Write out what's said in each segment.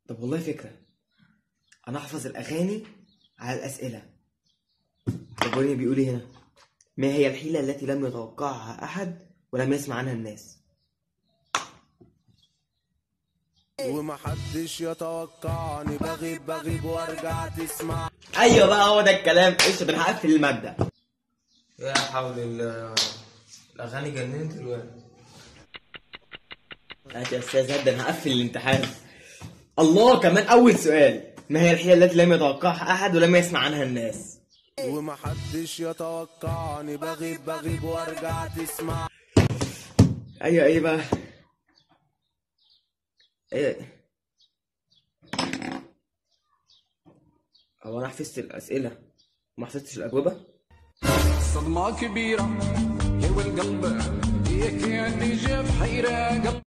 طب والله فكرة أنا أحفظ الأغاني على الأسئلة طب وريني بيقول إيه هنا ما هي الحيلة التي لم يتوقعها أحد ولم يسمع عنها الناس ومحدش يتوقعني بغيب بغيب وارجع تسمع أيوة بقى هو ده الكلام قشطة أنا هقفل المادة يا حول الله الاغاني جننت الواد هات يا أستاذ هات ده أنا هقفل الامتحان الله كمان أول سؤال ما هي الحيلة التي لم يتوقعها أحد ولم يسمع عنها الناس ومحدش يتوقعني بغيب بغيب وارجع تسمع أيوة إيه بقى إيه هو أنا حفظت الأسئلة وما حفظتش الأجوبة صدمة كبيرة يا والقلب يا كأني جاب حيرة قلب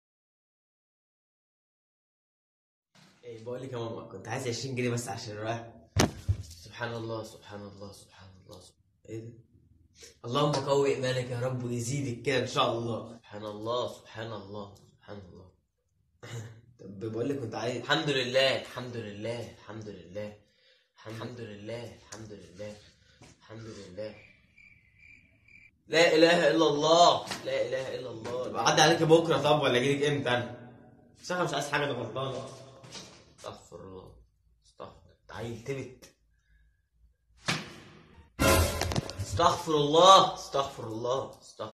إيه بقول لك يا ماما كنت عايز 20 جنيه بس عشان رايح سبحان الله سبحان الله سبحان الله سبحان ايه ده اللهم قوي ايمانك يا رب ويزيدك كده ان شاء الله سبحان الله سبحان الله سبحان الله طب بقول لك كنت عايز الحمد لله الحمد لله الحمد لله الحمد لله الحمد لله الحمد لله لا اله الا الله لا اله الا الله عدى عليك بكره طب ولا اجيلك امتى انا بصراحه مش عايز حاجه انا غلطانه استغفر الله استغفر انت عيل تبت استغفر الله استغفر الله استغفر